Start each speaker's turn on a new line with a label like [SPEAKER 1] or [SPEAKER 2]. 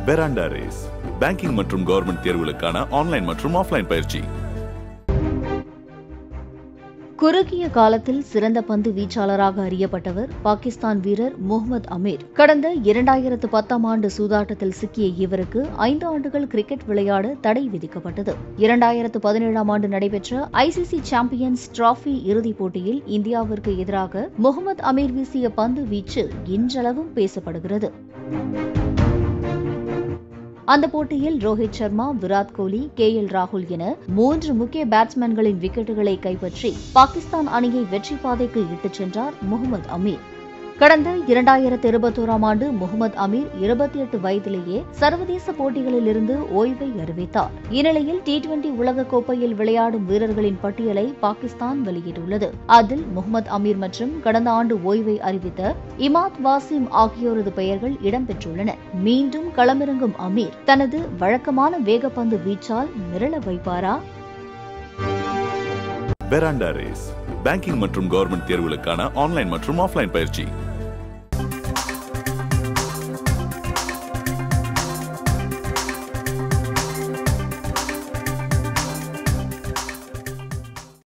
[SPEAKER 1] பெராண்டா race banking மற்றும் government தேர்வுகளுக்கான online மற்றும் ஆஃப்லைன் பயிற்சி
[SPEAKER 2] குறுகிய காலத்தில் சிறந்த பந்து வீச்சாளராக அறியப்பட்டவர் பாகிஸ்தான் வீரர் முகமது அமீர் கடந்த இரண்டாயிரத்து பத்தாம் ஆண்டு சூதாட்டத்தில் சிக்கிய இவருக்கு ஐந்து ஆண்டுகள் கிரிக்கெட் விளையாட தடை விதிக்கப்பட்டது இரண்டாயிரத்து பதினேழாம் ஆண்டு நடைபெற்ற ஐசிசி சாம்பியன்ஸ் டிராபி இறுதிப் போட்டியில் இந்தியாவிற்கு எதிராக முகமது அமீர் வீசிய பந்து வீச்சு இன்றளவும் பேசப்படுகிறது அந்த போட்டியில் ரோஹித் சர்மா விராட் கோலி கே எல் ராகுல் என மூன்று முக்கிய பேட்ஸ்மேன்களின் விக்கெட்டுகளை கைப்பற்றி பாகிஸ்தான் அணியை வெற்றி பாதைக்கு இட்டுச் சென்றார் முகமது அமீர் கடந்த இரண்டாயிரத்து இருபத்தோராம் ஆண்டு முகமது அமீர் இருபத்தி எட்டு வயதிலேயே சர்வதேச போட்டிகளில் இருந்து ஓய்வை அறிவித்தார் இந்நிலையில் டி டுவெண்டி உலகக்கோப்பையில் விளையாடும் வீரர்களின் பட்டியலை பாகிஸ்தான் வெளியிட்டுள்ளது அதில் முகமது அமீர் மற்றும் கடந்த ஆண்டு ஓய்வை அறிவித்த இமாத் வாசிம் ஆகியோரது பெயர்கள் இடம்பெற்றுள்ளன மீண்டும் களமிறங்கும் அமீர் தனது வழக்கமான வேகப்பந்து வீச்சால் மிரள வைப்பாரா
[SPEAKER 1] பெராண்டா ரேஸ் பேங்கிங் மற்றும் கவர்மெண்ட் தேர்வுகளுக்கான ஆன்லைன் மற்றும் ஆஃப்லைன் பயிற்சி